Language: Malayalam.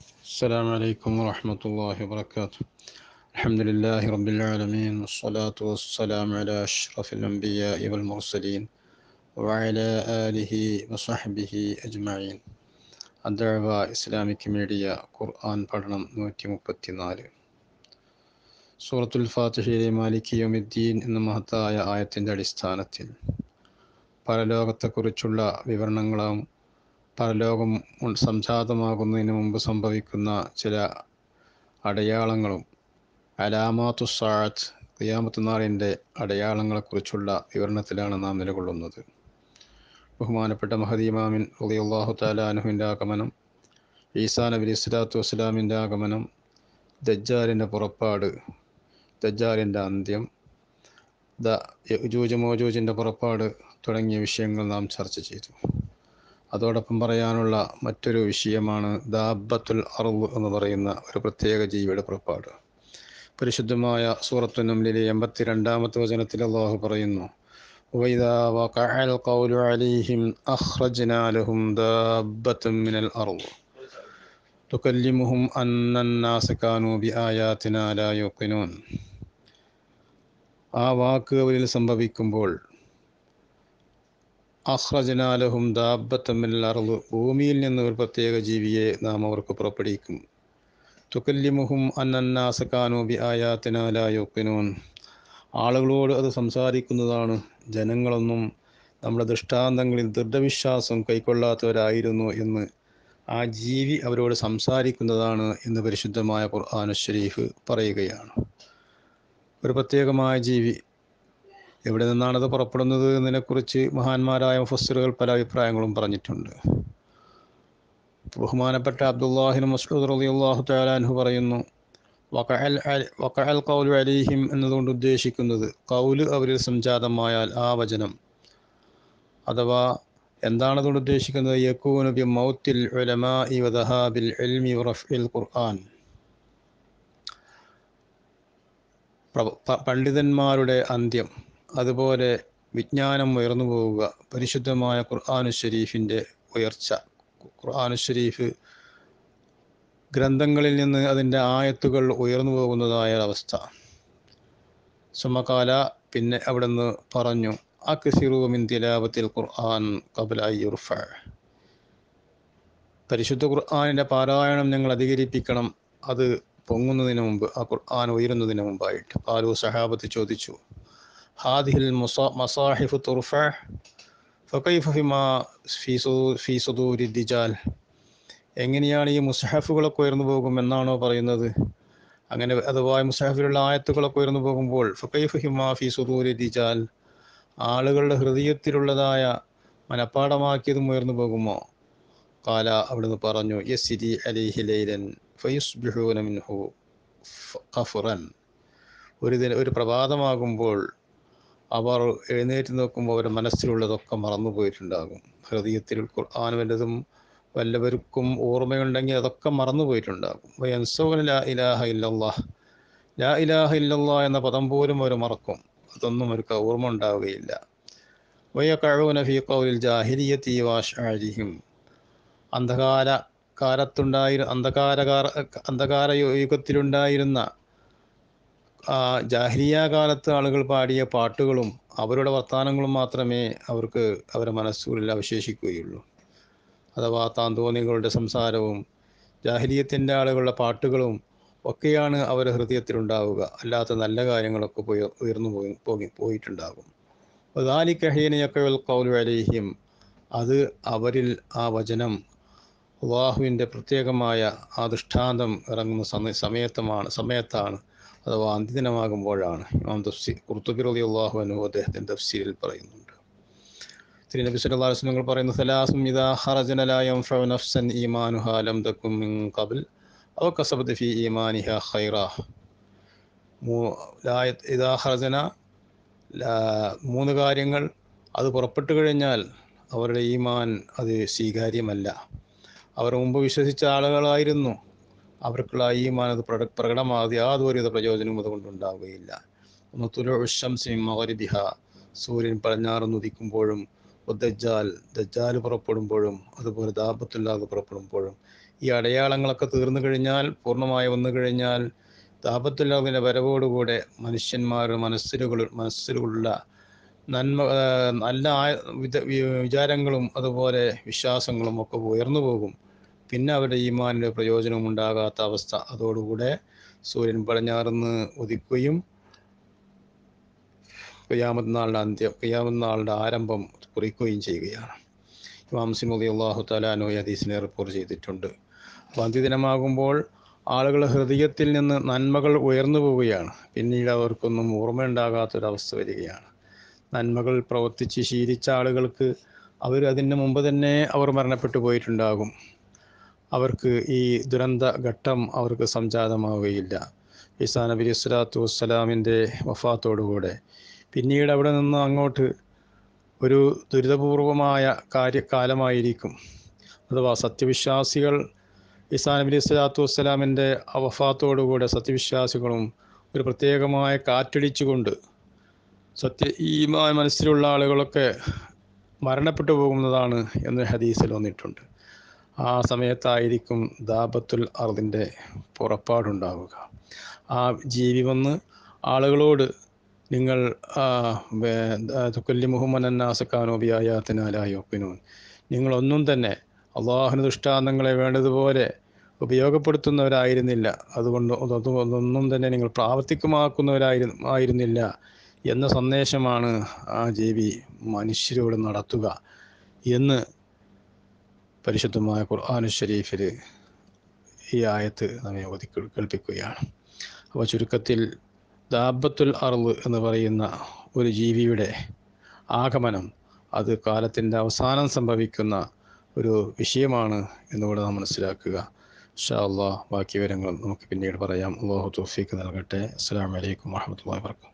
السلام عليكم ورحمة الله وبركاته الحمد لله رب العالمين والصلاة والسلام على أشرف الأنبياء والمرسلين وعلى آله وصحبه أجمعين الدعوة إسلامك ميديا ഖുർആൻ പഠനം നൂറ്റി മുപ്പത്തിനാല് സൂറത്തുൽ ഫാത്തിഹയിലെ മാലിക് യോമിദ്ദീൻ എന്ന മഹത്തായ ആയത്തിൻ്റെ അടിസ്ഥാനത്തിൽ പരലോകത്തെക്കുറിച്ചുള്ള വിവരണങ്ങളും പരലോകം ഉൾ- സംജാതമാകുന്നതിന് മുമ്പ് സംഭവിക്കുന്ന ചില അടയാളങ്ങളും അലാമാത്തു സാത്ത് ഖിയാമത്ത് നാളിൻ്റെ അടയാളങ്ങളെക്കുറിച്ചുള്ള വിവരണത്തിലാണ് നാം നിലകൊള്ളുന്നത് ബഹുമാനപ്പെട്ട മഹദി ഇമാമിൻ റളിയല്ലാഹു തആല അൻഹുവിൻ്റെ ആഗമനം ഈസാ നബി അലൈഹി സ്വലാത്തു വസ്സലാമിൻ്റെ ആഗമനം ദജ്ജാലിൻ്റെ പുറപ്പാട് ദജ്ജാലിൻ്റെ അന്ത്യം ദ യജൂജ് മോജൂജിൻ്റെ പുറപ്പാട് തുടങ്ങിയ വിഷയങ്ങൾ നാം ചർച്ച ചെയ്തു അതോടൊപ്പം പറയാനുള്ള മറ്റൊരു വിഷയമാണ് ദാബത്തുൽ അറുവ് എന്ന് പറയുന്ന ഒരു പ്രത്യേക ജീവിയുടെ പുറപ്പാട് പരിശുദ്ധമായ സൂറത്തു നംലിലെ എൺപത്തിരണ്ടാമത്തെ വചനത്തിൽ അള്ളാഹു പറയുന്നു وإذا وقع القول عليهم أخرجنا لهم دابة من الأرض تكلمهم أن الناس كانوا بآياتنا لا يوقنون ആ വാക്ക് അവരിൽ സംഭവിക്കുമ്പോൾ അഹ്റജനാലഹും ദാബത്തമ്മിൽ അറുള് ഭൂമിയിൽ നിന്ന് ഒരു പ്രത്യേക ജീവിയെ നാം അവർക്ക് പുറപ്പെടുവിക്കും തുക്കല്ലിമുഹും അന്നന്നാസക്കാനൂബി ആയാത്തിനാലായൊക്കിനോൻ ആളുകളോട് അത് സംസാരിക്കുന്നതാണ് ജനങ്ങളൊന്നും നമ്മുടെ ദൃഷ്ടാന്തങ്ങളിൽ ദൃഢവിശ്വാസം കൈക്കൊള്ളാത്തവരായിരുന്നു എന്ന് ആ ജീവി അവരോട് സംസാരിക്കുന്നതാണ് എന്ന് പരിശുദ്ധമായ ഖുർആാനു ഷരീഫ് പറയുകയാണ് ഒരു പ്രത്യേകമായ ജീവി എവിടെ നിന്നാണത് പുറപ്പെടുന്നത് എന്നതിനെക്കുറിച്ച് മഹാന്മാരായ മുഫസ്സിറുകൾ പല അഭിപ്രായങ്ങളും പറഞ്ഞിട്ടുണ്ട് ബഹുമാനപ്പെട്ട അബ്ദുല്ലാഹിൻ മസ്ഊദ് റളിയല്ലാഹു തആല അൻഹു പറയുന്നു വഖഅൽ അൽ- വഖഅൽ ഖൗലു അലൈഹിം എന്നതുകൊണ്ട് ഉദ്ദേശിക്കുന്നത് കൗല് അവരിൽ സംജാതമായാൽ ആ വചനം അഥവാ എന്താണ് അതുകൊണ്ട് ഉദ്ദേശിക്കുന്നത് യക്കൂനു ബി മൗത്തിൽ ഉലമാഇ വദഹാബിൽ ഇൽമി വറഫ്ഇൽ ഖുർആൻ പ്ര- പ- പണ്ഡിതന്മാരുടെ അന്ത്യം അതുപോലെ വിജ്ഞാനം ഉയർന്നു പോവുക പരിശുദ്ധമായ ഖുർആാനു ഷരീഫിൻ്റെ ഉയർച്ച ഖുർആാനു ഷരീഫ് ഗ്രന്ഥങ്ങളിൽ നിന്ന് അതിൻ്റെ ആയത്തുകൾ ഉയർന്നു പോകുന്നതായ അവസ്ഥ സുമകാല പിന്നെ അവിടുന്ന് പറഞ്ഞു അക്സിറുമിൻ തിലാവത്തിൽ ഖുർആൻ കബല യുർഫ പരിശുദ്ധ ഖുർആാനിൻ്റെ പാരായണം ഞങ്ങൾ അധികരിപ്പിക്കണം അത് പൊങ്ങുന്നതിന് മുമ്പ് ആ ഖുർആൻ ഉയരുന്നതിന് മുമ്പായിട്ട് ആലു സഹാബത്ത് ചോദിച്ചു ഹാദിഹിൽ മുസ- മസാഹിഫു തുർഫ ഫകൈഫ ഫിമാ ഫീ സു- ഫീ സുദൂരി ദിജാൽ എങ്ങനെയാണ് ഈ മുസ്ഹഫുകളൊക്കെ ഉയർന്നു പോകും എന്നാണോ പറയുന്നത് അങ്ങനെ അഥവാ ഈ മുസ്ഹഫിലുള്ള ആയത്തുകളൊക്കെ ഉയർന്നു പോകുമ്പോൾ ഫകൈഫ ഹിമാ ഫീ സുദൂരി ദിജാൽ ആളുകളുടെ ഹൃദയത്തിലുള്ളതായ മനഃപ്പാടമാക്കിയതും ഉയർന്നു പോകുമോ കാല അവിടുന്ന് പറഞ്ഞു യസിരി അലിഹി ലൈലൻ ഫയുസ്ബിഹൂന മിൻഹു ഫ- ഖഫറൻ ഒരു ദിന ഒരു പ്രഭാതമാകുമ്പോൾ അവർ എഴുന്നേറ്റ് നോക്കുമ്പോൾ അവരുടെ മനസ്സിലുള്ളതൊക്കെ മറന്നുപോയിട്ടുണ്ടാകും ഹൃദയത്തിൽ ഖുർആൻ വല്ലതും വല്ലവർക്കും ഓർമ്മയുണ്ടെങ്കിൽ അതൊക്കെ മറന്നുപോയിട്ടുണ്ടാകും വയൻസോന ലാ ഇലാഹ ഇല്ലല്ലാഹ് ലാ ഇലാഹ ഇല്ലല്ലാഹ് എന്ന പദം പോലും അവർ മറക്കും അതൊന്നും അവർക്ക് ഓർമ്മ ഉണ്ടാവുകയില്ല വയക്കഴൂന ഫീ ഖൗലിൽ ജാഹിലിയത്തി വാഷാരിഹിം അന്ധകാര കാലത്തുണ്ടായി അന്ധകാര അന്ധകാര യുഗത്തിലുണ്ടായിരുന്ന ആ ജാഹ്ലിയ കാലത്ത് ആളുകൾ പാടിയ പാട്ടുകളും അവരുടെ വർത്തമാനങ്ങളും മാത്രമേ അവർക്ക് അവരുടെ മനസ്സുകളിൽ അവശേഷിക്കുകയുള്ളൂ അഥവാ താന്തോന്നികളുടെ സംസാരവും ജാഹ്ലിയത്തിൻ്റെ ആളുകളുടെ പാട്ടുകളും ഒക്കെയാണ് അവരുടെ ഹൃദയത്തിലുണ്ടാവുക അല്ലാത്ത നല്ല കാര്യങ്ങളൊക്കെ പോയി ഉയർന്നു പോയി പോയി പോയിട്ടുണ്ടാകും ഉദാലിക്കഹീനയൊക്കെ കൗലു അലൈഹിം അത് അവരിൽ ആ വചനം അള്ളാഹുവിൻ്റെ പ്രത്യേകമായ ആ ദൃഷ്ടാന്തം ഇറങ്ങുന്ന സമയ സമയത്തമാണ് സമയത്താണ് അഥവാ അന്ത്യദിനമാകുമ്പോഴാണ് ഇമാം തഫ്സി കുർത്തുബി റളി അള്ളാഹു അനു അദ്ദേഹത്തിൻ്റെ തഫ്സീലിൽ പറയുന്നുണ്ട് തിരു നബി സല്ലല്ലാഹു അലൈഹി വസല്ലം പറയുന്നു സലാസും ഇദാ ഖറജന ലാ യൻഫഉ നഫ്സൻ ഈമാനുഹാ ലം തകും മിൻ ഖബൽ ഔ കസബത് ഫീ ഈമാനിഹാ ഖൈറാ മൂ ലാ ഇദാ ഖറജന ലാ- മൂന്ന് കാര്യങ്ങൾ അത് പുറപ്പെട്ടു കഴിഞ്ഞാൽ അവരുടെ ഈമാൻ അത് സ്വീകാര്യമല്ല അവർ മുമ്പ് വിശ്വസിച്ച ആളുകളായിരുന്നു അവർക്കുള്ള ഈമാൻ അത് പ്രക പ്രകടമാകാതെ യാതൊരുവിധ പ്രയോജനവും അതുകൊണ്ടുണ്ടാവുകയില്ല ഒന്ന് തുലുഷംസിം മകരിബിഹ സൂര്യൻ പടിഞ്ഞാറ് ഉദിക്കുമ്പോഴും ദജ്ജാൽ ദജ്ജാൽ പുറപ്പെടുമ്പോഴും അതുപോലെ ദാപത്തുല്ലാതെ പുറപ്പെടുമ്പോഴും ഈ അടയാളങ്ങളൊക്കെ തീർന്നു കഴിഞ്ഞാൽ പൂർണ്ണമായി വന്നു കഴിഞ്ഞാൽ ദാപത്തുല്ലാവിൻ്റെ വരവോടുകൂടെ മനുഷ്യന്മാരുടെ മനസ്സിലുകൾ മനസ്സിലുള്ള നന്മ ആ, നല്ല ആ- വിധ- വി- വിചാരങ്ങളും അതുപോലെ വിശ്വാസങ്ങളും ഒക്കെ ഉയർന്നു പോകും പിന്നെ അവരുടെ ഈമാനിൻ്റെ പ്രയോജനം ഉണ്ടാകാത്ത അവസ്ഥ അതോടുകൂടെ സൂര്യൻ പടിഞ്ഞാറുന്ന് ഉദിക്കുകയും ഖിയാമത്ത് നാളിൻ്റെ അന്ത്യം ഖിയാമത്ത് നാളിൻ്റെ ആരംഭം കുറിക്കുകയും ചെയ്യുകയാണ് ഇമാം സിമുദി അള്ളാഹു തലാനോ ഈ ഹദീസിനെ റിപ്പോർട്ട് ചെയ്തിട്ടുണ്ട് അപ്പോൾ അന്ത്യദിനമാകുമ്പോൾ ആളുകളുടെ ഹൃദയത്തിൽ നിന്ന് നന്മകൾ ഉയർന്നു പോവുകയാണ് പിന്നീട് അവർക്കൊന്നും ഓർമ്മയുണ്ടാകാത്തൊരവസ്ഥ വരികയാണ് നന്മകൾ പ്രവർത്തിച്ച് ശീലിച്ച ആളുകൾക്ക് അവർ അതിന് മുമ്പ് തന്നെ അവർ മരണപ്പെട്ടു പോയിട്ടുണ്ടാകും അവർക്ക് ഈ ദുരന്ത ഘട്ടം അവർക്ക് സംജാതമാവുകയില്ല ഈസാ നബി സ്വലാത്തു വസ്സലാമിൻ്റെ വഫാത്തോടുകൂടെ പിന്നീട് അവിടെ നിന്ന് അങ്ങോട്ട് ഒരു ദുരിതപൂർവമായ കാര്യകാലമായിരിക്കും അഥവാ സത്യവിശ്വാസികൾ ഈസാ നബി സ്വലാത്തു വസ്സലാമിൻ്റെ വഫാത്തോടുകൂടെ സത്യവിശ്വാസികളും ഒരു പ്രത്യേകമായ കാറ്റടിച്ചുകൊണ്ട് സത്യ ഈമാൻ മനസ്സിലുള്ള ആളുകളൊക്കെ മരണപ്പെട്ടു പോകുന്നതാണ് എന്ന് ഹദീസിൽ വന്നിട്ടുണ്ട് ആ സമയത്തായിരിക്കും ദാബത്തുൽ അർദിൻ്റെ പുറപ്പാടുണ്ടാവുക ആ ജീവി വന്ന് ആളുകളോട് നിങ്ങൾ തുക്കൊല്ലി മുഹമ്മദ് നിങ്ങളൊന്നും തന്നെ അള്ളാഹുന ദൃഷ്ടാന്തങ്ങളെ വേണ്ടതുപോലെ ഉപയോഗപ്പെടുത്തുന്നവരായിരുന്നില്ല അതുകൊണ്ട് അതൊന്നും അതൊന്നും തന്നെ നിങ്ങൾ പ്രാവർത്തികമാക്കുന്നവരായിരു ആയിരുന്നില്ല എന്ന സന്ദേശമാണ് ആ ജീവി മനുഷ്യരോട് നടത്തുക എന്ന് പരിശുദ്ധമായ ഖുർആാനു ഷരീഫിൽ ഈ ആയത്ത് നമ്മെ ഓതി കേൾ- കേൾപ്പിക്കുകയാണ് അപ്പോൾ ചുരുക്കത്തിൽ ദാബത്തുൽ അർള് എന്ന് പറയുന്ന ഒരു ജീവിയുടെ ആഗമനം അത് കാലത്തിൻ്റെ അവസാനം സംഭവിക്കുന്ന ഒരു വിഷയമാണ് എന്നുകൂടെ നാം മനസ്സിലാക്കുക ഇൻഷാ അള്ളാഹ് ബാക്കി വിവരങ്ങൾ നമുക്ക് പിന്നീട് പറയാം അള്ളാഹു തൗഫീക്ക് നൽകട്ടെ അസ്സാം വലൈക്കും വാഹമത്തല്ലാ വർക്കും